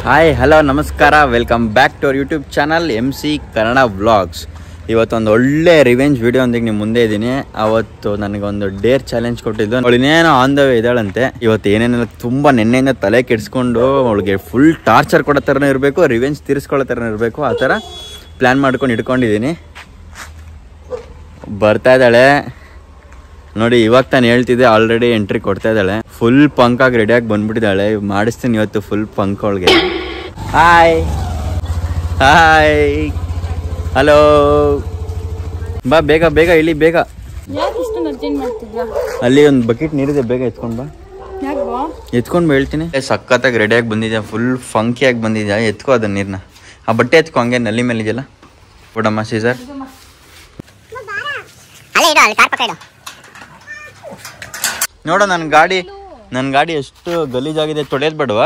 Hi hello ನಮಸ್ಕಾರ welcome back to our YouTube channel M C Kannada vlogs ಇವತ್ತೊಂದು ಒಳ್ಳೆ revenge video ಒಂದಿಗೆ ನಿಮ್ಮ ಮುಂದೆ ಇದ್ದೀನಿ ಅವತ್ತು ನನಗೊಂದು ಡೇರ್ ಚಾಲೆಂಜ್ ಕೊಟ್ಟಿದ್ದು ಅವಳು ಇನ್ನೇನೋ ಆನ್ ದ ವೇ ಇದ್ದಾಳಂತೆ ಇವತ್ತು ಏನೇನೆಲ್ಲ ತುಂಬ ನೆನ್ನೆಯಿಂದ ತಲೆ ಕೆಡಿಸ್ಕೊಂಡು ಅವಳಿಗೆ ಫುಲ್ ಟಾರ್ಚರ್ ಕೊಡೋ ಥರನೇ ಇರಬೇಕು ರಿವೆಂಜ್ ತೀರಿಸ್ಕೊಳ್ಳೋ ಥರನೇ ಇರಬೇಕು ಆ ಥರ ಪ್ಲ್ಯಾನ್ ಮಾಡ್ಕೊಂಡು ಇಟ್ಕೊಂಡಿದ್ದೀನಿ ಬರ್ತಾ ಇದ್ದಾಳೆ ನೋಡಿ ಇವಾಗ ತಾನು ಹೇಳ್ತಿದ್ದೆ ಆಲ್ರೆಡಿ ಎಂಟ್ರಿ ಕೊಡ್ತಾ ಇದ್ದಾಳೆ ಫುಲ್ ಪಂಕಾಗಿ ರೆಡಿಯಾಗಿ ಬಂದ್ಬಿಟ್ಟಿದ್ದಾಳೆ ಮಾಡಿಸ್ತೀನಿ ಇವತ್ತು ಫುಲ್ ಪಂಕ್ ಅವಳಿಗೆ ಹಾಯ್ ಹಾಯ್ ಹಲೋ ಬಾ ಬೇಗ ಬೇಗ ಇಳಿ ಬೇಗ ಯಾಕೆ ಇಷ್ಟೊಂದು ಅರ್ಜೆಂಟ್ ಮಾಡ್ತಿದ್ಯಾ ಅಲ್ಲಿ ಒಂದು ಬಕೆಟ್ ನೀರಿದೆ ಬೇಗ ಎತ್ಕೊಂಡು ಬಾ ಯಾಕೆ ಬಾ ಎತ್ಕೊಂಡು ಬಾ ಹೇಳ್ತೀನಿ ಏ, ಸಖತ್ತಾಗಿ ರೆಡಿಯಾಗಿ ಬಂದಿದ್ಯಾ ಫುಲ್ ಫಂಕಿಯಾಗಿ ಬಂದಿದ್ಯಾ ಎತ್ಕೋ ಅದನ್ನ ನೀರನ್ನ ಆ ಬಟ್ಟೆ ಎತ್ಕೊ ಹಂಗೆ ನಲ್ಲಿ ಮೇಲೆ ಇದೆಯಲ್ಲ ಬಿಡಮ್ಮ ಸೀಸರ್ ಅಲ್ಲೇ ಇಡು ಅಲ್ಲಿ ಕಾರ್ ಪಕ್ಕ ಇಡು ನೋಡು ನನ್ನ ಗಾಡಿ ನನ್ನ ಗಾಡಿ ಎಷ್ಟು ಗಲೀಜಾಗಿದೆ ತೊಳೆಯೋದು ಬೇಡವಾ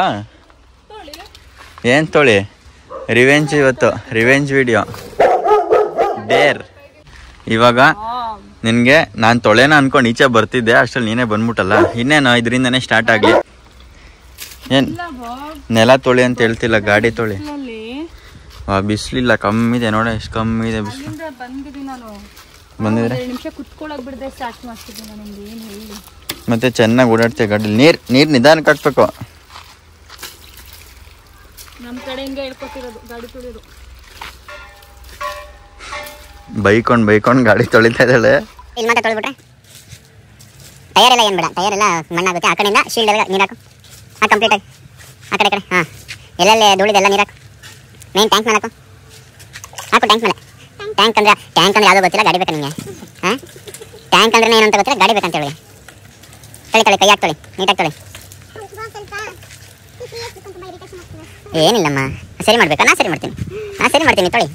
ಏನು ತೊಳಿ ರಿವೆಂಜ್ ಇವತ್ತು ರಿವೆಂಜ್ ವಿಡಿಯೋ ಡೇರ್ ಇವಾಗ ನಿನಗೆ ನಾನು ತೊಳೆನ ಅನ್ಕೊಂಡು ಈಚೆ ಬರ್ತಿದ್ದೆ ಅಷ್ಟರಲ್ಲಿ ನೀನೇ ಬಂದ್ಬಿಟ್ಟಲ್ಲ ಇನ್ನೇನು ಇದರಿಂದನೇ ಸ್ಟಾರ್ಟ್ ಆಗಲಿ ಏನು ನೆಲ ತೊಳಿ ಅಂತ ಹೇಳ್ತಿಲ್ಲ ಗಾಡಿ ತೊಳಿ ಅಲ್ಲಿ ವಾ ಬಿಸಿಲಿಲ್ಲ ಕಮ್ಮಿದೆ ನೋಡ ಎಷ್ಟು ಕಮ್ಮಿ ಇದೆ ಬಿಸಿಲು ಅಲ್ಲಿಂದ ಬಂದಿದ್ದೀನಿ ನಾನು ಬಂದಿದ್ರೆ ಎರಡು ನಿಮಿಷ ಕುತ್ಕೊಳಕ್ ಬಿಡದೆ ಸ್ಟಾರ್ಟ್ ಮಾಡ್ತಿದ್ದೆ ನಾನು ನಿಮ್ಗೆ ಏನು ಹೇಳಿ ಮತ್ತೆ ಚೆನ್ನಾಗಿ ಓಡಾಡ್ತೀವಿ ಗಾಡಿ ನೀರು ನೀರು ನಿಧಾನಕ್ಕೆ ಹಾಕ್ಬೇಕು ನಮ್ಮ ಕಡೆಯಿಂದ ಹೇಳ್ಕೊತಿರೋದು ಗಾಡಿ ತುಳಿಯೋದು ಬೈಕೊಂಡು ಬೈಕೊಂಡು ಗಾಡಿ ತೊಳಿತಾ ಇದ್ದಾಳೆ ಇಲ್ಲಿ ಮಾತ್ರ ತೊಳ್ಬಿಟ್ರೆ ಟೈರ್ ಎಲ್ಲ ಏನು ಬೇಡ ಟೈರ್ ಎಲ್ಲ ಮಣ್ಣಾಗುತ್ತೆ ಆ ಕಡೆಯಿಂದ ಶೀಲ್ಡ್ ಎಲ್ಲ ನೀರು ಹಾಕು ಹಾಂ ಕಂಪ್ಲೀಟ್ ಆಗಿ ಆ ಕಡೆ ಈ ಕಡೆ ಹಾಂ ಎಲ್ಲೆಲ್ಲಿ ಧೂಳಿದೆಲ್ಲ ನೀರು ಹಾಕು ಮೇನ್ ಟ್ಯಾಂಕ್ ಮೇಲೆ ಹಾಕು ಹಾಕು ಟ್ಯಾಂಕ್ ಮೇಲೆ ಟ್ಯಾಂಕ್ ಅಂದ್ರೆ ಟ್ಯಾಂಕ್ ಅಂದ್ರೆ ಯಾವುದೋ ಗೊತ್ತಿಲ್ಲ ಗಾಡಿ ಬೇಕಾ ನಿಮಗೆ ಹಾಂ ಟ್ಯಾಂಕ್ ಅಂದ್ರೆ ಏನು ಅಂತ ಗೊತ್ತಿಲ್ಲ ಗಾಡಿ ಬೇಕಂತ ಹೇಳಿ ತೊಳಿ ತೊಳಿ ಕೈ ಹಾಕಿ ತೊಳಿ ನೀಟಾಗಿ ತೊಳಿ ಏನಿಲ್ಲಮ್ಮ ಸರಿ ಮಾಡ್ಬೇಕಾ ನಾ ಸರಿ ಮಾಡ್ತೀನಿ ನಾ ಸರಿ ಮಾಡ್ತೀನಿ ತೊಳಿ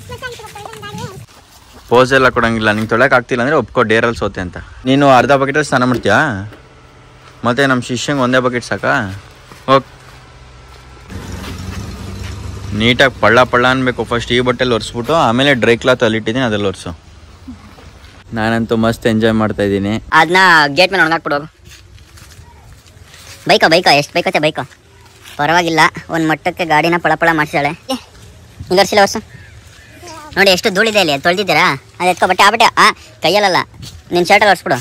ಪೋಸ್ ಎಲ್ಲ ಕೊಡಂಗಿಲ್ಲ ನಿಂಗೆ ತೊಳಕ್ ಆಗ್ತಿಲ್ಲ ಅಂದ್ರೆ ಒಪ್ಕೊ ಡೇರಲ್ಲಿ ಸೋತೆ ಅಂತ ನೀನು ಅರ್ಧ ಬಕೆಟಲ್ಲಿ ಸ್ನಾನ ಮಾಡ್ತೀಯಾ ಮತ್ತೆ ನಮ್ಮ ಶಿಷ್ಯಂಗೆ ಒಂದೇ ಬಕೆಟ್ ಸಾಕಾ ಹೋಗ್ ನೀಟಾಗಿ ಪಳ್ಳ ಪಳ್ಳ ಅನ್ಬೇಕು ಫಸ್ಟ್ ಈ ಬಟ್ಟೆಲ್ಲಿ ಒರೆಸ್ಬಿಟ್ಟು ಆಮೇಲೆ ಡ್ರೈ ಕ್ಲಾತ್ ಅಲ್ಲಿ ಇಟ್ಟಿದ್ದೀನಿ ಅದ್ರಲ್ಲಿ ಒರೆಸು ನಾನಂತೂ ಮಸ್ತ್ ಎಂಜಾಯ್ ಮಾಡ್ತಾ ಇದ್ದೀನಿ ಅದನ್ನ ಗೇಟ್ ಮೇಲೆ ಒಣಗಾಕ್ಬಿಡು ಬೈಕೋ ಬೈಕೋ ಎಷ್ಟು ಬೈಕೋತೆ ಬೈಕೋ ಪರವಾಗಿಲ್ಲ ಒಂದು ಮಟ್ಟಕ್ಕೆ ಗಾಡಿನ ಪಳ ಪಳ ಮಾಡಿಸಿದಾಳೆ ಮುಂದುವರ್ಸಿಲ್ಲ ಹೊಸ ನೋಡಿ ಎಷ್ಟು ಧೂಳಿದೆ ಇಲ್ಲಿ ತೊಳೆದಿದ್ದೀರಾ ಅದು ಎತ್ಕೊ ಬಟ್ಟೆ ಆ ಬಟ್ಟೆ ಆ ಕೈಯಲ್ಲ ನಿನ್ನ ಶರ್ಟಲ್ಲಿ ಒರೆಸ್ಬಿಡು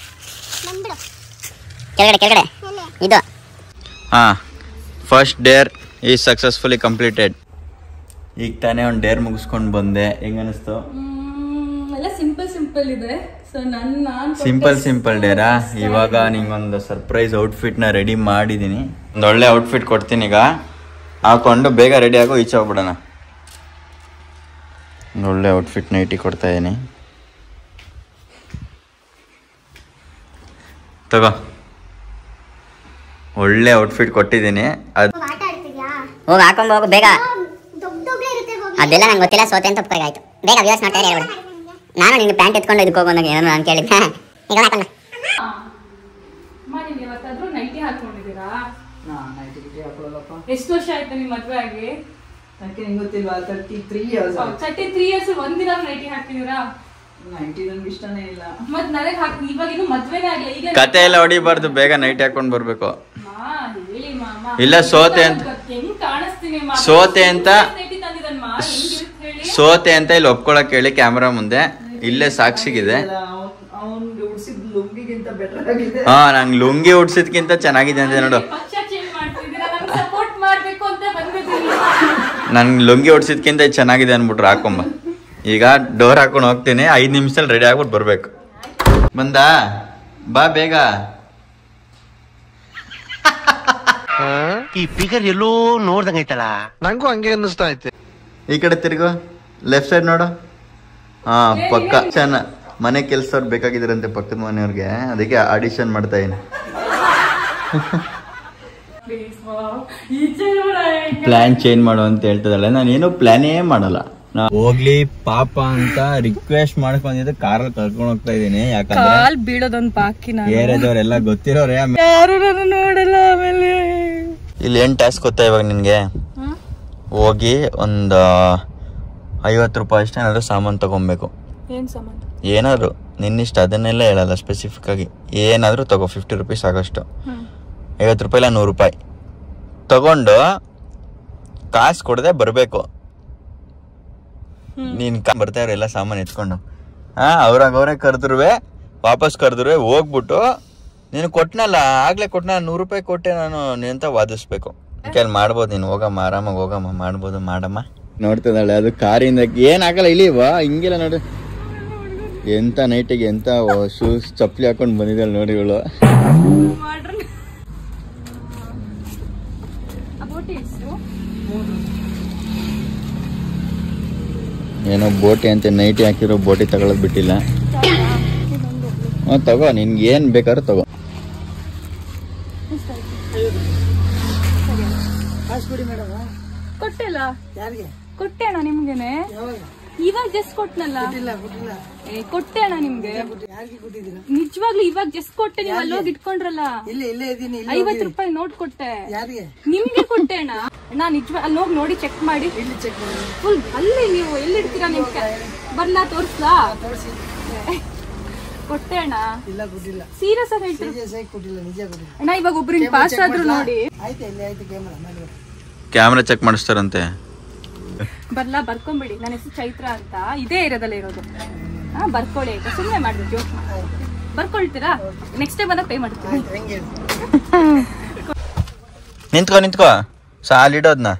ಕೆಳಗಡೆ ಕೆಳಗಡೆ ಇದು ಹಾಂ first dare is successfully completed ಈಗ ತಾನೇ ಒಂದು ಡೇರ್ ಮುಗಿಸ್ಕೊಂಡು ಬಂದೆ ಹೆಂಗ ಅನಿಸ್ತು ಎಲ್ಲ ಸಿಂಪಲ್ ಸಿಂಪಲ್ ಇದೆ ಸೊ ನನ್ನ ನಾನು ಸಿಂಪಲ್ ಸಿಂಪಲ್ ಡೇರಾ ಇವಾಗ ನಿಂಗೊಂದು ಸರ್ಪ್ರೈಸ್ ಔಟ್ಫಿಟ್ನ ರೆಡಿ ಮಾಡಿದ್ದೀನಿ ಒಂದು ಒಳ್ಳೆ ಔಟ್ಫಿಟ್ ಕೊಡ್ತೀನಿ ಈಗ ಹಾಕೊಂಡು ಬೇಗ ರೆಡಿ ಆಗೋ ಈಚೆ ಹೋಗ್ಬಿಡೋಣ ಒಂದು ಒಳ್ಳೆ ಔಟ್ಫಿಟ್ ನೈಟಿ ಕೊಡ್ತಾ ಇದ್ದೀನಿ ತಗೋ ಒಳ್ಳೆ ಔಟ್ಫಿಟ್ ಕೊಟ್ಟಿದ್ದೀನಿ ಅದು ಹೋಗಿ ಹಾಕೊಂಡ್ ಹೋಗು ಬೇಗ ಅದೆಲ್ಲ ನಂಗೆ ಗೊತ್ತಿಲ್ಲ ಸೋತೆ ಅಂತ ಒಪ್ಪಿಗೆ ಆಯ್ತು ಬೇಗ ವ್ಯೂಸ್ ಮಾಡ್ತಾ ಇರಿ ಹೇಳ್ಬಿಡು ನಾನು ನಿನ್ನ ಪ್ಯಾಂಟ್ ಎತ್ಕೊಂಡು ಇದಕ್ಕೆ ಹೋಗೋದಾಗ ಏನೋ ನಾನು ಕೇಳಿದ್ದೆ ಈಗ ಹಾಕೊಂಡ ಮಾಡಿ ಯಾವತ್ತಾದ್ರೂ ನೈಟಿ ಹಾಕೊಂಡಿದ್ದೀರಾ ಎಷ್ಟು ವರ್ಷ ಆಯ್ತು ನಿಮ್ಮ ಮದ್ವೆ ಆಗಿ ಯಾಕೆ ನಿಂಗೆ ಗೊತ್ತಿಲ್ವಾ thirty three years thirty three years ಒಂದಿನ ನೈಟಿ ಹಾಕಿದೀರಾ ನೈಂಟಿ ನನ್ಗೆ ಇಷ್ಟನೇ ಇಲ್ಲ ಮತ್ ನನಗೆ ಹಾಕಿ ಇವಾಗ ಇನ್ನು ಮದ್ವೆನೇ ಆಗ್ಲಿ ಈಗ ಕತೆ ಎಲ್ಲ ಹೊಡಿಬಾರ್ದು ಬೇಗ ನೈಟ್ ಹಾಕೊಂಡು ಬರಬೇಕು ಮಾ, ಹೇಳಿ ಮಾಮ. ಇಲ್ಲ, ಸೋತೆ ಅಂತ. ಹೆಂಗ್ ಕಾಣಿಸ್ತೀನಿ ಮಾಮ? ಸೋತೆ ಅಂತ. ನೈಟಿ ತಂದಿದ್ದಾನ್ ಮಾ, ಹೆಂಗಿರುತ್ತೆ ಹೇಳಿ? ಸೋತೆ ಅಂತ ಇಲ್ಲಿ ಒಪ್ಕೊಳಕ್ ಹೇಳಿ ಕ್ಯಾಮ್ರಾ ಮುಂದೆ ಇಲ್ಲೇ ಸಾಕ್ಷಿಗಿದೆ ಅವ್ನ್ ಉಡ್ಸಿದ್ ಲುಂಗಿಗಿಂತ ಬೆಟರ್ ಆಗಿದೆ ಹಾ ನಂಗೆ ಲುಂಗಿ ಉಡ್ಸಿದ್ಕಿಂತ ಚೆನ್ನಾಗಿದೆ ಅಂತ ನೋಡು ಪಕ್ಷ change ಮಾಡ್ತಿದ್ದೀರಾ, ನಂಗ್ support ಮಾಡ್ಬೇಕು ಅಂತ ಬಂದಿದ್ದೀನಿ. ನನ್ಗೆ ಲುಂಗಿ ಉಡ್ಸಿದ್ಕಿಂತ ಇದು ಚೆನ್ನಾಗಿದೆ ಅನ್ಬಿಟ್ರು ಹಾಕೊಂಬ ಈಗ ಡೋರ್ ಹಾಕೊಂಡು ಹೋಗ್ತೀನಿ ಐದು ನಿಮಿಷದಲ್ಲಿ ರೆಡಿ ಆಗ್ಬಿಟ್ಟು ಬರ್ಬೇಕು ಬಂದಾ ಬಾ ಬೇಗ ಈ ಫಿಗರ್ ಎಲ್ಲೋ ನೋಡ್ದಂಗೈತಲ್ಲ ನಂಗೂ ಹಂಗೆ ಅನ್ನಿಸ್ತಾ ಐತೆ ಈ ಕಡೆ ತಿರ್ಗು ಲೆಫ್ಟ್ ಸೈಡ್ ನೋಡು ಹಾ ಪಕ್ಕ ಚೆನ್ನ ಮನೆ ಕೆಲ್ಸವ್ರು ಬೇಕಾಗಿದ್ರಂತೆ ಪಕ್ಕದ ಮನೆಯವ್ರಿಗೆ ಅದಕ್ಕೆ ಆಡಿಷನ್ ಮಾಡ್ತಾ ಇದೀನಿ Please ಮಾ, ಈಚೆ ನೋಡ ಹೆಂಗೆ. ಪ್ಲಾನ್ ಚೇಂಜ್ ಮಾಡು ಅಂತ ಹೇಳ್ತದಲ್ಲ ನಾನು ಏನು ಪ್ಲಾನೇ ಮಾಡಲ್ಲ ನಾ ಹೋಗ್ಲಿ ಪಾಪ ಅಂತ ರಿಕ್ವೆಸ್ಟ್ ಮಾಡ್ಕೊಂಡಿದ್ದು ಕಾರಲ್ಲಿ ಕರ್ಕೊಂಡು ಹೋಗ್ತಾ ಇದೀನಿ ಯಾಕಂದ್ರೆ ಕಾಲ್ ಬೀಳೋದೊಂದ್ ಬಾಕಿ ನಾನು ಏರಿಯಾದವ್ರೆಲ್ಲ ಗೊತ್ತಿರೋರೆ ಆಮೇಲೆ ಯಾರು ನನ್ನ ನೋಡಲ್ಲ ಆಮೇಲೆ ಇಲ್ಲಿ ಏನ್ ಟಾಸ್ಕ್ ಗೊತ್ತಾ ಇವಾಗ ನಿನ್ಗೆ ಹೋಗಿ ಒಂದು ಐವತ್ತು ರೂಪಾಯಿ ಅಷ್ಟೇ ಏನಾದ್ರು ಸಾಮಾನು ತಗೊಬೇಕು ಏನ್ ಸಂಬಂಧ ಏನಾದ್ರು ನಿನ್ನಿಷ್ಟ ಅದನ್ನೆಲ್ಲ ಹೇಳಲ್ಲ ಸ್ಪೆಸಿಫಿಕ್ ಆಗಿ ಏನಾದರೂ ತಗೋ ಫಿಫ್ಟಿ ರುಪೀಸ್ ಆಗೋಷ್ಟು ಐವತ್ತು ರೂಪಾಯಿ ಇಲ್ಲ ನೂರು ರೂಪಾಯಿ ತಗೊಂಡು ಕಾಸು ಕೊಡದೆ ಬರಬೇಕು ನೀನ್ ಕಾ ಬರ್ತಾ ಇರೋ ಎಲ್ಲ ಸಾಮಾನು ಎತ್ಕೊಂಡು ಹಾ ಅವ್ರಾಗ ಅವರೇ ಕರೆದ್ರುವೆ ವಾಪಸ್ ಕರೆದ್ರುವೆ ಹೋಗ್ಬಿಟ್ಟು ನೀನು ಕೊಟ್ನಲ್ಲ ಆಗ್ಲೇ ಕೊಟ್ನ ನೂರು ರೂಪಾಯಿ ಕೊಟ್ಟೆ ನಾನು ನಿಂತ ವಾದಿಸ್ಬೇಕು ಕೆಲ್ ಮಾಡ್ಬೋದು ನೀನು ಹೋಗಮ್ಮ ಆರಾಮಾಗಿ ಹೋಗಮ್ಮ ಮಾಡ್ಬೋದು ಮಾಡಮ್ಮ ನೋಡ್ತಿದ್ದಾಳೆ ಅದು ಕಾರಿಂದ ಏನ್ ಆಗಲ್ಲ ಇಳಿವಾ ಹಿಂಗೆಲ್ಲ ನೋಡಿ ಎಂತ ನೈಟಿಗೆ ಎಂತ ಶೂಸ್ ಚಪ್ಪಲಿ ಹಾಕೊಂಡು ಬಂದಿದ್ದಾಳೆ ನೋಡಿ ಇವಳು ಮಾಡ್ರಿ ಆ ಬೋಟಿ ಎಷ್ಟು ಏನೋ ಬೋಟಿ ಅಂತ ನೈಟಿ ಹಾಕಿರೋ ಬೋಟಿ ತಗೊಳೋದ್ ಬಿಟ್ಟಿಲ್ಲ ಹ್ಞೂ ತಗೋ ನಿನ್ಗೆ ಏನ್ ಬೇಕಾದ್ರೂ ತಗೋ ಕೊಟ್ಟೆಲ್ಲ ಕೊಟ್ಟೆ ಅಣ್ಣ ನಿಮ್ಗೆನೆ ಇವಾಗ ಜಸ್ಟ್ ಕೊಟ್ನಲ್ಲ ಏ, ಕೊಟ್ಟೆ ಅಣ್ಣ ನಿಮ್ಗೆ ನಿಜವಾಗ್ಲೂ ಇವಾಗ ಜಸ್ಟ್ ಕೊಟ್ಟೆ ನೀವು ಅಲ್ಲಿ ಹೋಗಿ ಇಟ್ಕೊಂಡ್ರಲ್ಲ ಐವತ್ ರೂಪಾಯಿ ನೋಟ್ ಕೊಟ್ಟೆ ನಿಮ್ಗೆ ಕೊಟ್ಟೆ ಅಣ್ಣ ನಾ ನಿಜವಾಗ ಅಲ್ಲಿ ಹೋಗಿ ನೋಡಿ ಚೆಕ್ ಮಾಡಿ ಫುಲ್ ಅಲ್ಲಿ ನೀವು ಎಲ್ಲಿ ಇಡ್ತೀರಾ ನಿಮ್ ಬರ್ಲಾ ತೋರ್ಸ್ಲಾ ಕೊಟ್ಟೆ ಅಣ್ಣ ಸೀರಿಯಸ್ ಆಗಿ ಹೇಳ್ತೀನಿ ಅಣ್ಣ ಇವಾಗ ಒಬ್ರಿಗೆ ಪಾಸ್ ಆದ್ರು ನೋಡಿ ಕ್ಯಾಮ್ರಾ ಚೆಕ್ ಮಾಡಿಸ್ತಾರಂತೆ ಬರ್ಲಾ ಬರ್ಕೊಂಬಿಡಿ ನನ್ನ ಹೆಸರು ಚೈತ್ರ ಅಂತ ಇದೇ ಏರಿಯಾದಲ್ಲಿ ಇರೋದು ಹಾ ಬರ್ಕೊಳ್ಳಿ ಆಯ್ತಾ ಸುಮ್ಮನೆ ಮಾಡಿದ್ರು ಜೋಕ್ ಬರ್ಕೊಳ್ತೀರಾ ನೆಕ್ಸ್ಟ್ ಟೈಮ್ ಬಂದಾಗ ಪೇ ಮಾಡ್ತೀನಿ ನಿಂತ್ಕೋ ನಿಂತ್ಕೋ ಸಾಲಿಡೋದ್ನ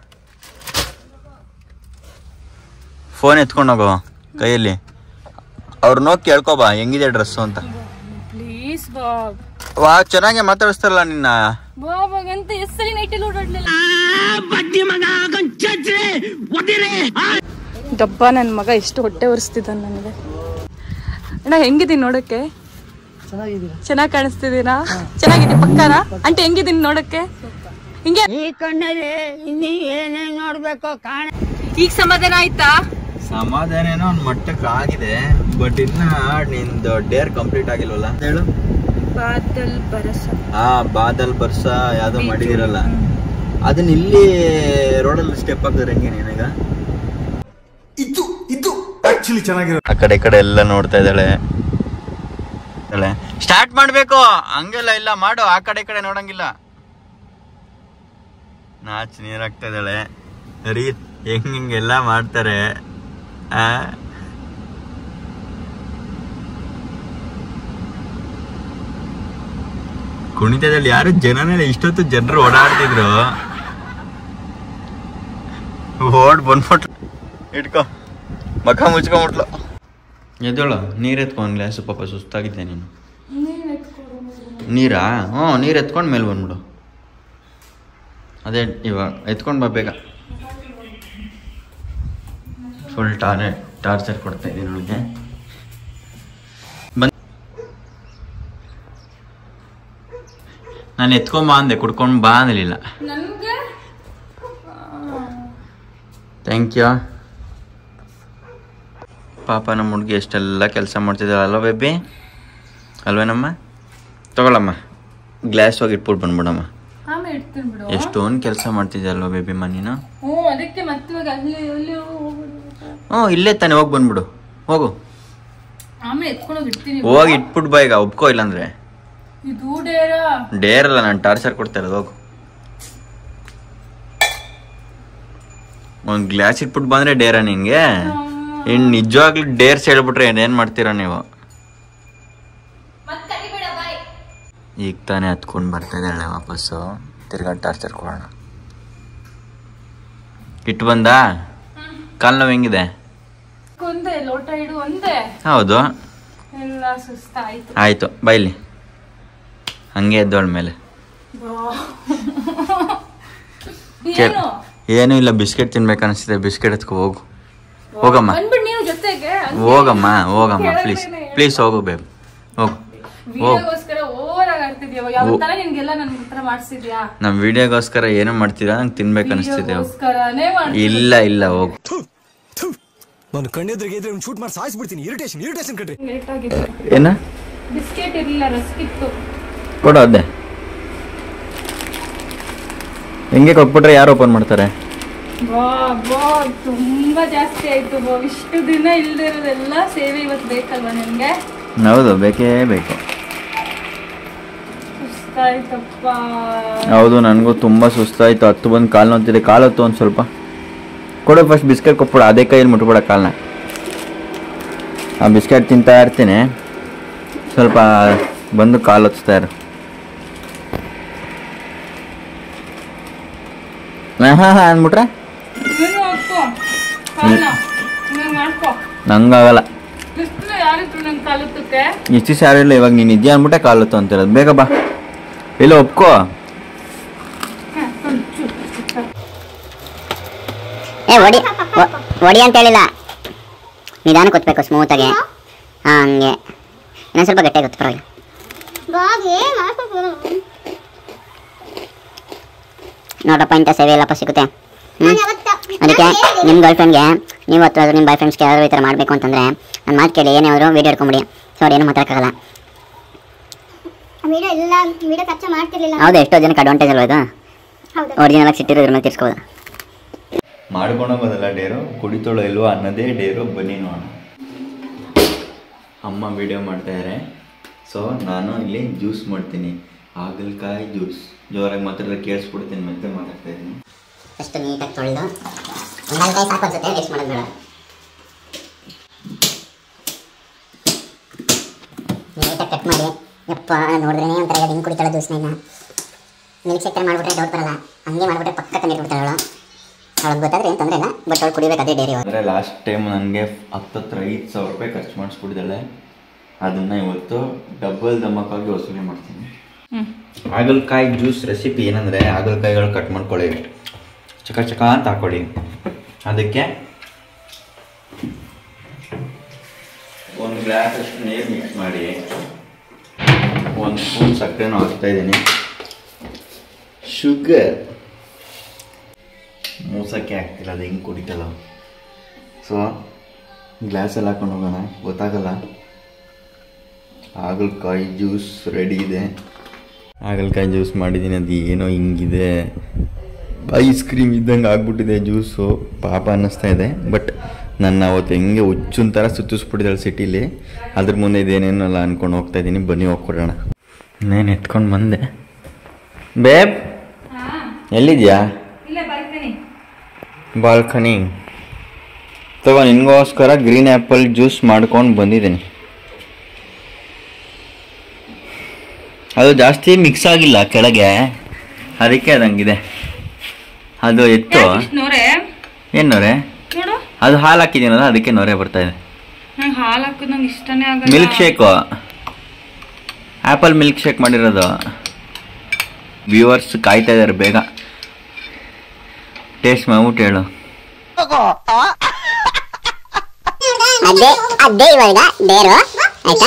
ಫೋನ್ ಎತ್ಕೊಂಡು ಹೋಗೋ ಕೈಯಲ್ಲಿ ಅವ್ರನ್ನ ಹೋಗಿ ಕೇಳ್ಕೊಬಾ ಹೆಂಗಿದೆ ಡ್ರೆಸ್ಸು ಅಂತ ಪ್ಲೀಸ್ ಬಾಬ್ ವಾ ಚೆನ್ನಾಗಿ ಮಾತಾಡಿಸ್ತಾರಲ್ಲ ನಿನ್ನ ಬಾಬಾಗ ಅಂತ ಹೆಸರಿ ನೈಟಲ್ಲಿ ಓಡಾಡ್ಲಿಲ್ಲ ಡಬ್ಬ ನನ್ನ ಮಗ ಎಷ್ಟು ಹೊಟ್ಟೆ ಒರೆಸ್ತಿದ್ದಾನೆ ನನಗೆ ಅಣ್ಣ ಹೆಂಗಿದ್ದೀನಿ ನೋಡಕ್ಕೆ ಚೆನ್ನಾಗಿ ಕಾಣಿಸ್ತಿದ್ದೀರಾ ಚೆನ್ನಾಗಿದೆ ಪಕ್ಕನಾ ಅಂಟೆ ಹೆಂಗಿದ್ದೀನಿ ನೋಡಕ್ಕೆ ಹಿಂಗೆ ಈಗ ಸಮಾಧಾನ ಆಯ್ತಾ ಸಮಾಧಾನ ಏನೋ ಒಂದು ಮಟ್ಟಕ್ಕೆ ಆಗಿದೆ ಬಟ್ ಇನ್ನ ನಿಂದು ಡೇರ್ ಕಂಪ್ಲೀಟ್ ಆಗಿಲ್ವಲ್ಲ ಹೇಳು ಬಾದಲ್ ಬರಸ ಆ ಬಾದಲ್ ಬರ್ಸ ಯಾವ್ದೋ ಮಾಡಿದಿರಲ್ಲ ಅದನ್ನ ಇಲ್ಲಿ ರೋಡಲ್ಲಿ ಸ್ಟೆಪ್ ಹಾಕಿದ್ರೆ ಹೆಂಗೆ ನಿನಗ ಇದು ಇದು ಆಕ್ಚುಲಿ ಚೆನ್ನಾಗಿರೋ ಆ ಕಡೆ ಈ ಕಡೆ ಎಲ್ಲ ನೋಡ್ತಾ ಇದ್ದಾಳೆ ಸ್ಟಾರ್ಟ್ ಮಾಡ್ಬೇಕು ಹಂಗೆಲ್ಲ ಇಲ್ಲ ಮಾಡು ಆ ಕಡೆ ಈ ಕಡೆ ನೋಡಂಗಿಲ್ಲ ನಾಚ್ ನೀರಾಗ್ತಾ ಇದ್ದಾಳೆ ರೀ ಹೆಂಗ್ ಹಿಂಗೆಲ್ಲ ಮಾಡ್ತಾರೆ ಆ ಕುಣಿತದಲ್ಲಿ ಯಾರು ಜನನೇ ಇಷ್ಟೊತ್ತು ಜನರು ಓಡಾಡ್ತಿದ್ರು ಓಡ್ ಬಂದ್ಬಿಟ್ಲು ಇಟ್ಕೋ ಮಖ ಮುಚ್ಕೊಂಬಿಟ್ಲು ಎದ್ದೋಳು ನೀರು ಎತ್ಕೊ ಒಂದು ಗ್ಲಾಸು ಪಾಪ ಸುಸ್ತಾಗಿದ್ದೆ ನೀನು ನೀರಾ ಹ್ಞೂ ನೀರು ಎತ್ಕೊಂಡು ಮೇಲೆ ಬಂದ್ಬಿಡು ಅದೇ ಇವಾಗ ಎತ್ಕೊಂಡು ಬಾ ಬೇಗ ಫುಲ್ ಟಾರೆ ಟಾರ್ಚರ್ ಕೊಡ್ತಾ ಇದ್ದೀನಿ ಅವಳಿಗೆ ಬಂದ್ ನಾನು ಎತ್ಕೊಂಬ ಅಂದೆ ಕುಡ್ಕೊಂಡು ಬಾ ಅನ್ನಲಿಲ್ಲ ನನ್ಗೆ ಥ್ಯಾಂಕ್ ಯು ಪಾಪ ನಮ್ಮ ಹುಡುಗಿ ಎಷ್ಟೆಲ್ಲ ಕೆಲಸ ಮಾಡ್ತಿದ್ದಾಳೆ ಅಲ್ವಾ ಬೇಬಿ ಅಲ್ವೇನಮ್ಮ ತಗೊಳಮ್ಮ ಗ್ಲಾಸ್ ಹೋಗಿ ಇಟ್ಬಿಟ್ಟು ಬಂದ್ಬಿಡಮ್ಮ ಆಮೇಲೆ ಇಡ್ತೀನಿ ಬಿಡು ಎಷ್ಟೊಂದು ಕೆಲಸ ಮಾಡ್ತಿದ್ದೆ ಅಲ್ವಾ ಬೇಬಿ ನೀನು ಹ್ಞೂ ಅದಕ್ಕೆ ಮತ್ತೆ ಇವಾಗ ಅಲ್ಲಿ ಅಲ್ಲಿ ಹೋಗ್ಬಿಡು. ಹ್ಞೂ ಇಲ್ಲೇ ತಾನೆ ಹೋಗಿ ಬಂದ್ಬಿಡು ಹೋಗು ಆಮೇಲೆ ಎತ್ಕೊಂಡೋಗಿ ಇಡ್ತೀನಿ ಹೋಗಿ ಇಟ್ಬಿಟ್ಟು ಬಾ ಈಗ ಒಪ್ಕೋ ಇಲ್ಲಾಂದ್ರೆ ಇದು ಡೇರ ಡೇರ್ ಅಲ್ಲ ನಾನು ಟಾರ್ಚರ್ ಕೊಡ್ತಾ ಇರೋದು ಹೋಗು ಒಂದು ಗ್ಲಾಸ್ ಇಟ್ಬಿಟ್ಟು ಬಂದ್ರೆ ಡೇರ ನಿಂಗೆ ಇನ್ನು ನಿಜವಾಗ್ಲೂ ಡೇರ್ಸ್ ಹೇಳ್ಬಿಟ್ರೆ ಏನೇನು ಮಾಡ್ತೀರಾ ನೀವು ಈಗ ತಾನೇ ಹತ್ಕೊಂಡು ಬರ್ತಾ ಇದ್ದಾಳೆ ವಾಪಸ್ಸು ತಿರ್ಗಾ ಟಾರ್ಚರ್ ಕೊಡೋಣ ಇಟ್ಟು ಬಂದಾ ಕಾಲು ನೋವು ಹೆಂಗಿದೆ ಒಂದೇ ಲೋಟ ಇಡು ಒಂದೇ ಹೌದು ಎಲ್ಲ ಸುಸ್ತಾಯ್ತು ಆಯಿತು ಬೈಲಿ ಹಂಗೆ ಎದ್ದೋಳ ಮೇಲೆ ಏನು ಏನೂ ಇಲ್ಲ ಬಿಸ್ಕೆಟ್ ತಿನ್ಬೇಕು ಅನಿಸ್ತಿದೆ ಬಿಸ್ಕೆಟ್ ಎತ್ಕೊ ಹೋಗು ಹೋಗಮ್ಮ ಬಂದ್ಬಿಡ್ ನೀವು ಜೊತೆಗೆ ಹೋಗಮ್ಮ ಹೋಗಮ್ಮ ಪ್ಲೀಸ್ ಪ್ಲೀಸ್ ಹೋಗು ಬೇಬ್ ಹೋಗು ಹೋಗು ವಿಡಿಯೋಗೋಸ್ಕರ ಓವರ್ ಆಗಿ ಆಡ್ತಿದ್ಯಾ ಯಾವ ತರ ನಿನ್ಗೆಲ್ಲ ನನ್ ಹತ್ರ ಮಾಡ್ಸಿದ್ಯಾ ನಮ್ಮ ವಿಡಿಯೋಗೋಸ್ಕರ ಏನೋ ಮಾಡ್ತೀರಾ ನಂಗೆ ತಿನ್ಬೇಕು ಅನಿಸ್ತಿದೆ ವಿಡಿಯೋಗೋಸ್ಕರನೇ ಮಾಡ್ತಿದ್ಯಾ ಇಲ್ಲ ಇಲ್ಲ ಹೋಗು ನಾನು ಕಣ್ಣೆದ್ರಿಗೆ ಇದ್ರೆ ಶೂಟ್ ಮಾಡಿ ಸಾಯಿಸ್ಬಿಡ್ತೀನಿ ಇರಿಟೇಷನ್ ಇರಿಟೇಷನ್ ಕಣ್ರಿ ಲೇಟ್ ಆಗಿದೆ ಏನ ಬಿಸ್ಕೆಟ್ ಇರ್ಲಿಲ್ಲ ರಸ್ಕ್ ಇತ್ತು ಕೊಡು ಅದೇ ಹೆಂಗೆ ಕೊಟ್ಬಿಟ್ರೆ ಯಾರು ಓಪನ್ ಮಾಡ್ತಾರೆ ಬಾ ಬಾ ತುಂಬಾ ಜಾಸ್ತಿ ಆಯ್ತು ಬಾ ಇಷ್ಟು ದಿನ ಇಲ್ದೇ ಇರೋದೆಲ್ಲ ಸೇವೆ ಇವತ್ತು ಬೇಕಲ್ವಾ ನಿಮ್ಗೆ ಹೌದು ಬೇಕೇ ಬೇಕು ಸುಸ್ತಾಯ್ತಪ್ಪ ಹೌದು ನನಗೂ ತುಂಬ ಸುಸ್ತಾಯಿತು ಹತ್ತು ಬಂದು ಕಾಲು ನೋಡ್ತಿದೆ ಕಾಲು ಹೊತ್ತು ಒಂದು ಸ್ವಲ್ಪ ಕೊಡು ಫಸ್ಟ್ ಬಿಸ್ಕೆಟ್ ಕೊಟ್ಬಿಡು ಅದೇ ಕೈಯಲ್ಲಿ ಮುಟ್ಬಿಡ ಕಾಲನ್ನ ಆ ಬಿಸ್ಕೆಟ್ ತಿಂತಾ ಇರ್ತೀನಿ ಸ್ವಲ್ಪ ಬಂದು ಕಾಲು ಹೊತ್ತಿಸ್ತಾ ಇರು ಹಾಂ ಹಾಂ ಅಂದ್ಬಿಟ್ರೆ ನೀನು ಹಾಕೋ ಕಾಲ್ನ ನೀನು ಮಾಡ್ಕೋ ನಂಗಾಗಲ್ಲ ಎಷ್ಟು ಯಾರಿದ್ರು ನಂಗೆ ಕಲುತ್ತಕ್ಕೆ ಇಷ್ಟು ಸಾರಿ ಇಲ್ಲ ಇವಾಗ ನೀನು ಇದೆಯಾ ಅಂದ್ಬಿಟ್ಟೆ ಕಾಲತ್ತು ಅಂತಿರೋದು ಬೇಗ ಬಾ ಇಲ್ಲ ಒಪ್ಕೋ ಏ ಒಡಿ ಒ- ಒಡಿ ಅಂತ ಹೇಳಿಲ್ಲ ನಿಧಾನಕ್ಕೆ ಒತ್ತಬೇಕು ಸ್ಮೂತಾಗಿ ಹಾಂ ಹಂಗೆ ಇನ್ನೊಂದು ಸ್ವಲ್ಪ ಗಟ್ಟಿಯಾಗಿ ಒತ್ತು ಪರವಾಗಿಲ್ಲ ನೋಡಪ್ಪ ಇಂಥ ಸೇವೆ ಎಲ್ಲಪ್ಪ ಸಿಗುತ್ತೆ ಹ್ಮ್? ಅದಕ್ಕೆ ನಿಮ್ಮ ಗರ್ಲ್ ಫ್ರೆಂಡ್ಗೆ ನೀವು ಅಥವಾ ನಿಮ್ಮ ಬಾಯ್ ಫ್ರೆಂಡ್ಸ್ಗೆ ಯಾರು ಈ ಥರ ಮಾಡಬೇಕು ಅಂತಂದರೆ ನನ್ನ ಮಾತು ಕೇಳಿ ಏನೇ ಅವರು ವೀಡಿಯೋ ಹಿಡ್ಕೊಂಬಿಡಿ ಸೊ ಅವ್ರು ಏನು ಮಾತಾಡೋಕ್ಕಾಗಲ್ಲ ವಿಡಿಯೋ ಎಲ್ಲ ವಿಡಿಯೋ ಖರ್ಚು ಮಾಡ್ತಿರ್ಲಿಲ್ಲ ಹೌದು ಎಷ್ಟೋ ಜನಕ್ಕೆ ಅಡ್ವಾಂಟೇಜ್ ಅಲ್ವಾ ಇದು ಹೌದು ಒರಿಜಿನಲ್ ಆಗಿ ಸಿಟ್ಟಿರೋದ್ರ ಮೇಲೆ ತೀರ್ಸ್ಕೋಬೋದು ಮಾಡ್ಕೊಂಡೋಗೋದಲ್ಲ ಡೇರು ಕುಡಿತೋಳು ಇಲ್ವೋ ಅನ್ನೋದೇ ಡೇರು ಬನ್ನಿ ನೋಡೋಣ ಅಮ್ಮ ವಿಡಿಯೋ ಮಾಡ್ತಾಯಿದ್ದಾರೆ ಸೊ ನಾನು ಇಲ್ಲಿ ಜ್ಯೂಸ್ ಮಾಡ್ತೀನಿ ಹಾಗಲಕಾಯಿ ಜ್ಯೂಸ್ ಜೋರಾಗಿ ಮಾತಾಡಿದ್ರೆ ಕೇಳಿಸ್ಬಿಡ್ತೀನಿ ಮತ್ತೆ ಮಾತಾಡ್ತಾ ಇದ್ದೀನಿ ಅಷ್ಟು ನೀಟಾಗಿ ತೊಳೆದು ಒಂದು ನಾಲ್ಕೈದು ಸಾಕು ಅನ್ಸುತ್ತೆ ವೇಸ್ಟ್ ಮಾಡೋದು ಬೇಡ ನೀಟಾಗಿ ಕಟ್ ಮಾಡಿ ಯಪ್ಪ ನೋಡಿದ್ರೆ ಒಂಥರ ಹಿಂಗೆ ಕುಡಿತಾಳೆ ಜ್ಯೂಸ್ನ ಇನ್ನು ಮಿಲ್ಕ್ ಶೇಕ್ ಮಾಡಿಬಿಟ್ರೆ ಡೌಟ್ ಬರಲ್ಲ ಹಂಗೆ ಮಾಡಿಬಿಟ್ರೆ ಪಕ್ಕ ತಂದಿಟ್ಬಿಡ್ತಾಳೆ ಅವಳು ಅವಳಿಗೆ ಗೊತ್ತಾದ್ರೆ ಏನು ತೊಂದರೆ ಇಲ್ಲ ಬಟ್ ಅವಳು ಕುಡಿಬೇಕು ಅದೇ ಡೈರಿ ಅಂದರೆ ಲಾಸ್ಟ್ ಟೈಮ್ ನನಗೆ ಹತ್ತತ್ರ ಐದು ಸಾವಿರ ರೂಪಾಯಿ ಖರ್ಚು ಮಾಡಿಸ್ಬಿಟ್ಟಿದ್ದಾಳೆ ಅದನ್ನು ಇವತ್ತು ಡಬಲ್ ದಮ್ಮಕ್ಕಾಗಿ ವಸೂಲಿ ಮಾಡ್ತೀನಿ ಹಾಗಲಕಾಯಿ ಜ್ಯೂಸ್ ರೆಸಿಪಿ ಏನಂದರೆ ಹಾಗಲಕಾಯಿಗಳು ಕಟ್ ಮಾಡ್ಕೊಳ್ಳಿ ಚಕ ಚಕ ಅಂತ ಹಾಕೊಳ್ಳಿ ಅದಕ್ಕೆ ಒಂದು ಗ್ಲಾಸ್ ಅಷ್ಟು ನೀರು ಮಿಕ್ಸ್ ಮಾಡಿ ಒಂದು ಸ್ಪೂನ್ ಸಕ್ಕರೆನೂ ಹಾಕ್ತಾ ಇದ್ದೀನಿ ಶುಗರ್ ಮೂಸಕ್ಕೆ ಆಗ್ತಿಲ್ಲ ಅದು ಹೆಂಗೆ ಕುಡಿತಲ್ಲ ಸೊ ಗ್ಲಾಸಲ್ಲಿ ಹಾಕೊಂಡು ಹೋಗೋಣ ಗೊತ್ತಾಗಲ್ಲ ಹಾಗಲಕಾಯಿ ಜ್ಯೂಸ್ ರೆಡಿ ಇದೆ ಹಾಗಲಕಾಯಿ ಜ್ಯೂಸ್ ಮಾಡಿದ್ದೀನಿ ಅದು ಏನೋ ಹಿಂಗಿದೆ ಐಸ್ ಕ್ರೀಮ್ ಇದ್ದಂಗೆ ಆಗ್ಬಿಟ್ಟಿದೆ ಜ್ಯೂಸು ಪಾಪ ಅನ್ನಿಸ್ತಾ ಇದೆ ಬಟ್ ನನ್ನ ಅವತ್ತು ಹೆಂಗೆ ಹುಚ್ಚಿನ ಥರ ಸುತ್ತಿಸ್ಬಿಟ್ಟಿದ್ದಾಳೆ ಸಿಟಿಲಿ ಅದ್ರ ಮುಂದೆ ಇದೇನೇನಲ್ಲ ಅಂದ್ಕೊಂಡು ಹೋಗ್ತಾ ಇದ್ದೀನಿ ಬನ್ನಿ ಹೋಗ್ಕೊಡೋಣ ನಾನು ಎತ್ಕೊಂಡು ಬಂದೆ ಬೇಬ್ ಎಲ್ಲಿದ್ಯಾ ಇಲ್ಲೇ ಬರ್ತೀನಿ ಬಾಲ್ಕನಿ ತಗೋ ನಿನಗೋಸ್ಕರ ಗ್ರೀನ್ ಆ್ಯಪಲ್ ಜ್ಯೂಸ್ ಮಾಡ್ಕೊಂಡು ಬಂದಿದ್ದೀನಿ ಅದು ಜಾಸ್ತಿ ಮಿಕ್ಸ್ ಆಗಿಲ್ಲ ಕೆಳಗೆ ಅದಕ್ಕೆ ಅದಂಗಿದೆ ಅದು ಎತ್ತು ನೋರೆ ಏನು ನೊರೆ ನೋಡು ಅದು ಹಾಲು ಹಾಕಿದ್ದೀನಲ್ಲ ಅದಕ್ಕೆ ನೊರೆ ಬರ್ತಾ ಇದೆ ನಂಗೆ ಹಾಲು ಹಾಕೋದು ನಂಗೆ ಇಷ್ಟನೇ ಆಗಲ್ಲ milk shake apple milk shake ಮಾಡಿರೋದು ವ್ಯೂವರ್ಸ್ ಕಾಯ್ತಾ ಇದ್ದಾರೆ ಬೇಗ ಟೇಸ್ಟ್ ಮಾಡ್ಬಿಟ್ಟು ಹೇಳು ಅದೇ ಅದೇ ಇವಾಗ ಡೇರು ಆಯ್ತಾ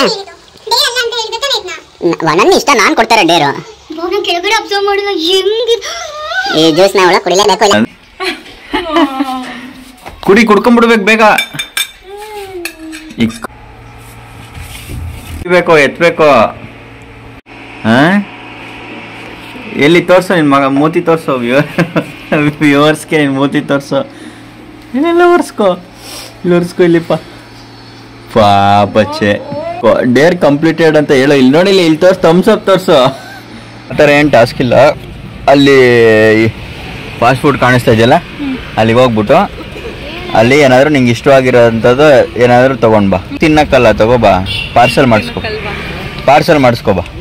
ಒಂದೊಂದು ಇಷ್ಟ ನಾನು ಕೊಡ್ತಾರೆ ಡೇರು ಬೋನ ಕೆಳಗಡೆ ಅಬ್ಸರ್ವ್ ಮಾಡಿದ ಹೆಂಗಿ ಈ ಜ್ಯೂಸ್ ನಾವು ಕುಡಿಲೇಬೇಕು ಇಲ್ಲ ಕುಡಿ ಕುಡ್ಕೊಂಡ್ಬಿಡ್ಬೇಕು ಬೇಗ ಈಗ ಬೇಕು ಎತ್ಬೇಕು ಹಾ ಎಲ್ಲಿ ತೋರ್ಸು ನಿನ್ನ ಮಗ ಮೂತಿ ತೋರ್ಸು ವ್ಯೂವರ್ ವ್ಯೂವರ್ಸ್ಗೆ ನಿನ್ನ ಮೂತಿ ತೋರ್ಸು ಏನೆಲ್ಲ ಒರ್ಸ್ಕೋ ಇಲ್ಲಿ ಒರ್ಸ್ಕೋ ಇಲ್ಲಿಪ್ಪ ಪಾಪಚ್ಚೆ ಡೇರ್ ಕಂಪ್ಲೀಟೆಡ್ ಅಂತ ಹೇಳೋ ಇಲ್ಲಿ ನೋಡಿ ಇಲ್ಲಿ ತೋರ್ಸು ಥಮ್ಸ್ ಅಪ್ ತೋರ್ಸು ಆ ಥರ ಏನು ಟಾಸ್ಕ್ ಇಲ್ಲ ಅಲ್ಲಿ ಫಾಸ್ಟ್ ಫುಡ್ ಕಾಣಿಸ್ತಾ ಇದೆಯಲ್ಲ ಅಲ್ಲಿಗೆ ಹೋಗ್ಬಿಟ್ಟು ಅಲ್ಲಿ ಏನಾದರೂ ನಿಂಗೆ ಇಷ್ಟವಾಗಿರೋಂಥದ್ದು ಏನಾದರೂ ತೊಗೊಂಡು ಬಾ ತಿನ್ನಕ್ಕಲ್ಲ ತಗೋ ಬಾ ಪಾರ್ಸಲ್ ಮಾಡಿಸ್ಕೊ ಪಾರ್ಸಲ್ ಮಾಡಿಸ್ಕೊ ಬಾ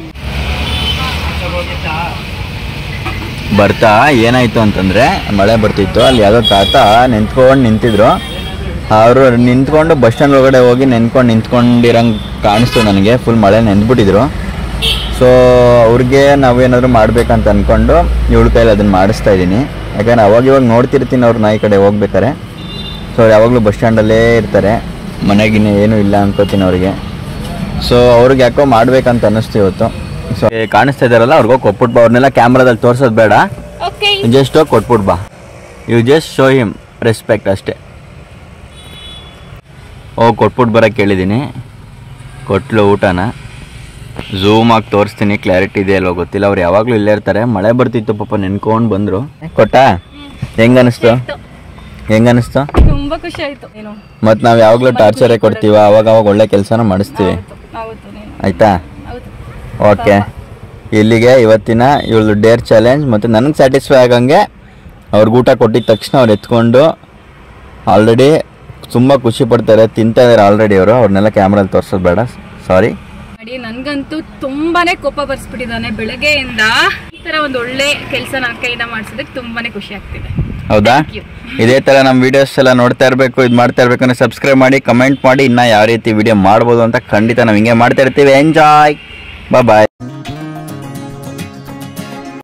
ಬರ್ತಾ ಏನಾಯ್ತು ಅಂತಂದರೆ ಮಳೆ ಬರ್ತಿತ್ತು ಅಲ್ಲಿ ಯಾವುದೋ ತಾತ ನಿಂತ್ಕೊಂಡು ನಿಂತಿದ್ರು ಅವರು ನಿಂತ್ಕೊಂಡು ಬಸ್ ಸ್ಟ್ಯಾಂಡ್ ಒಳಗಡೆ ಹೋಗಿ ನೆನ್ಕೊಂಡು ನಿಂತ್ಕೊಂಡಿರಂಗೆ ಕಾಣಿಸ್ತು ನನಗೆ ಫುಲ್ ಮಳೆ ನೆಂದ್ಬಿಟ್ಟಿದ್ರು ಸೊ ಅವ್ರಿಗೆ ನಾವೇನಾದರೂ ಮಾಡ್ಬೇಕಂತ ಅಂದ್ಕೊಂಡು ಇವಳ ಕೈಲಿ ಅದನ್ನು ಮಾಡಿಸ್ತಾ ಇದ್ದೀನಿ ಯಾಕಂದ್ರೆ ಅವಾಗ ಇವಾಗ ನೋಡ್ತಿರ್ತೀನಿ ಅವ್ರು ನಾಯಿ ಕಡೆ ಹೋಗ್ಬೇಕಾರೆ ಸೊ ಅವ್ರು ಯಾವಾಗಲೂ ಬಸ್ ಸ್ಟ್ಯಾಂಡಲ್ಲೇ ಇರ್ತಾರೆ ಮನೆಗಿನ್ನ ಏನೂ ಇಲ್ಲ ಅನ್ಕೋತೀನಿ ಅವ್ರಿಗೆ ಸೊ ಅವ್ರಿಗೆ ಯಾಕೋ ಮಾಡ್ಬೇಕಂತ ಅನ್ನಿಸ್ತು ಇವತ್ತು ಸೊ ಕಾಣಿಸ್ತಾ ಇದ್ದಾರಲ್ಲ ಅವ್ರಿಗೋಗಿ ಕೊಟ್ಬಿಟ್ಟು ಬಾ ಅವ್ರನ್ನೆಲ್ಲ ಕ್ಯಾಮ್ರಾದಲ್ಲಿ ತೋರ್ಸೋದು ಬೇಡ ಓಕೆ ಜಸ್ಟ್ ಹೋಗಿ ಕೊಟ್ಬಿಟ್ಟು ಬಾ you just show him respect ಅಷ್ಟೇ ಹೋಗಿ ಕೊಟ್ಬಿಟ್ಟು ಬರೋಕ್ಕೆ ಕೇಳಿದ್ದೀನಿ ಕೊಟ್ಲು ಊಟನ ಝೂಮ್ ಆಗಿ ತೋರಿಸ್ತೀನಿ ಕ್ಲಾರಿಟಿ ಇದೆ ಅಲ್ವಾ ಗೊತ್ತಿಲ್ಲ ಅವ್ರು ಯಾವಾಗಲೂ ಇಲ್ಲೇ ಇರ್ತಾರೆ ಮಳೆ ಬರ್ತಿತ್ತು ಪಾಪ ನೆನ್ಕೊಂಡು ಬಂದರು ಕೊಟ್ಟಾ ಹೆಂಗ ಅನಿಸ್ತು ಹೆಂಗ ಅನಿಸ್ತು ತುಂಬಾ ಖುಷಿ ಆಯ್ತು ಏನು ಮತ್ತು ನಾವು ಯಾವಾಗಲೂ ಟಾರ್ಚರೇ ಕೊಡ್ತೀವ ಅವಾಗ ಅವಾಗ ಒಳ್ಳೆ ಕೆಲಸನ ಮಾಡಿಸ್ತೀವಿ ಹೌದು ನೀನು ಆಯಿತಾ ಹೌದು ಓಕೆ ಇಲ್ಲಿಗೆ ಇವತ್ತಿನ ಇವಳು ಡೇರ್ ಚಾಲೆಂಜ್ ಮತ್ತು ನನಗೆ ಸ್ಯಾಟಿಸ್ಫೈ ಆಗಂಗೆ ಅವ್ರಿಗೆ ಊಟ ಕೊಟ್ಟಿದ ತಕ್ಷಣ ಅವ್ರು ಎತ್ಕೊಂಡು ಆಲ್ರೆಡಿ ತುಂಬ ಖುಷಿ ಪಡ್ತಾರೆ ತಿಂತಾ ಇದ್ದಾರೆ ಆಲ್ರೆಡಿ ಅವರು ಅವ್ರನ್ನೆಲ್ಲ ಕ್ಯಾಮ್ರಲ್ಲಿ ತೋರ್ಸೋದು ಬೇಡ ಸಾರಿ ನೋಡಿ ನನ್ಗಂತೂ ತುಂಬಾನೇ ಕೋಪ ಬರ್ಸ್ಬಿಟ್ಟಿದ್ದಾನೆ ಬೆಳಗ್ಗೆಯಿಂದ ಈ ತರ ಒಂದು ಒಳ್ಳೆ ಕೆಲಸ ನನ್ನ ಕೈಯಿಂದ ಮಾಡಿಸೋದಕ್ಕೆ ತುಂಬಾನೇ ಖುಷಿ ಆಗ್ತಿದೆ ಹೌದಾ you. ಇದೇ ಥರ ನಮ್ಮ ವೀಡಿಯೋಸ್ ಎಲ್ಲ ನೋಡ್ತಾ ಇರಬೇಕು ಇದು ಮಾಡ್ತಾ ಇರಬೇಕು ಅಂದರೆ ಸಬ್ಸ್ಕ್ರೈಬ್ ಮಾಡಿ ಕಮೆಂಟ್ ಮಾಡಿ ಇನ್ನು ಯಾವ ರೀತಿ ವಿಡಿಯೋ ಮಾಡ್ಬೋದು ಅಂತ ಖಂಡಿತ ನಾವು ಹಿಂಗೆ ಮಾಡ್ತಾ ಇರ್ತೀವಿ ಎಂಜಾಯ್ ಬಾಯ್